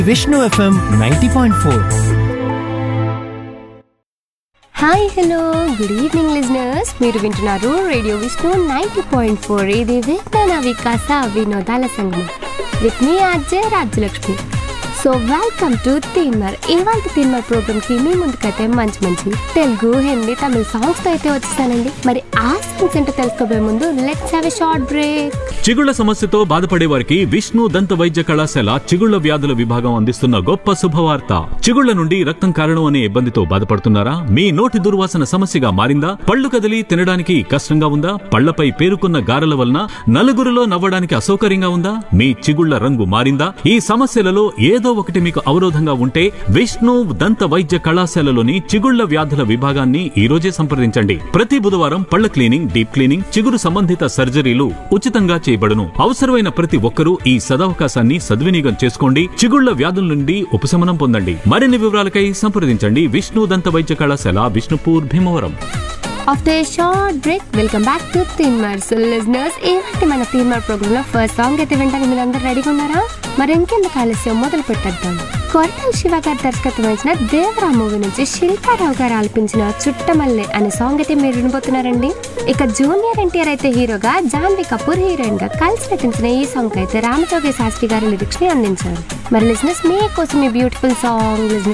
Vishnu FM ninety point four hi hello good evening listeners మీరు వింటున్నారు radio Vishnu ninety point four ఇది విజ్ఞాన వికాస వినోదాల సంఘం విత్ మీ RJ Rajyalakshmi so welcome to Teenmaar ఇవాళ తీన్మర్ ప్రోగ్రామ్ కి మీ ముందుకైతే మంచి మంచి తెలుగు హిందీ తమిళ సాంగ్స్ తో అయితే వచ్చేసానండి మరి ఆ సాంగ్స్ ఏంటో తెలుసుకోబోయే ముందు let's have a short break చిగుళ్ల సమస్యతో బాధపడే వారికి విష్ణు దంత వైద్య కళాశాల చిగుళ్ల వ్యాధుల విభాగం అందిస్తున్న గొప్ప శుభవార్త చిగుళ్ల నుండి రక్తం కారణం అనే ఇబ్బందితో బాధపడుతున్నారా మీ నోటి దుర్వాసన సమస్యగా మారిందా పళ్ళు కదిలి తినడానికి కష్టంగా ఉందా పళ్లపై పేరుకున్న గారెల వలన నలుగురిలో నవ్వడానికి అసౌకర్యంగా ఉందా మీ చిగుళ్ల రంగు మారిందా ఈ సమస్యలలో ఏదో ఒకటి మీకు అవరోధంగా ఉంటే విష్ణు దంత వైద్య కళాశాలలోని చిగుళ్ల వ్యాధుల విభాగాన్ని ఈ రోజే సంప్రదించండి ప్రతి బుధవారం పళ్ల క్లీనింగ్ డీప్ క్లీనింగ్ చిగురు సంబంధిత సర్జరీలు ఉచితంగా చేయబడును అవసరమైన ప్రతి ఒక్కరూ ఈ సదవకాశాన్ని సద్వినియోగం చేసుకోండి చిగుళ్ల వ్యాధుల నుండి ఉపశమనం పొందండి మరిన్ని వివరాలకై సంప్రదించండి విష్ణు దంత వైద్య కళాశాల Vishnupur Bhimavaram after a short break welcome back to Teenmaar so listeners ఏంటి మన తీన్మర్ ప్రోగ్రామ్ లో ఫస్ట్ సాంగ్ అయితే వింటాను మీరు అందరు రెడీగా ఉన్నారా మరి ఇంకెందుకు ఆలస్యం మొదలు పెట్టేద్దాం కొరటాల శివ గారి దర్శకత్వం వహించిన దేవరా మూవీ నుంచి శిల్పారావు గారు ఆలపించిన చుట్టమల్లె అనే సాంగ్ అయితే మీరు వినబోతున్నారండి ఇక జూనియర్ ఎన్టీఆర్ అయితే హీరోగా జాన్వీ కపూర్ హీరోయిన్ గా కలిసి నటించిన ఈ సాంగ్ అయితే రామజోగి శాస్త్రి గారి లిరిక్స్ ని అందించారు మరి లిజినెస్ మీకోసం ఈ బ్యూటిఫుల్ సాంగ్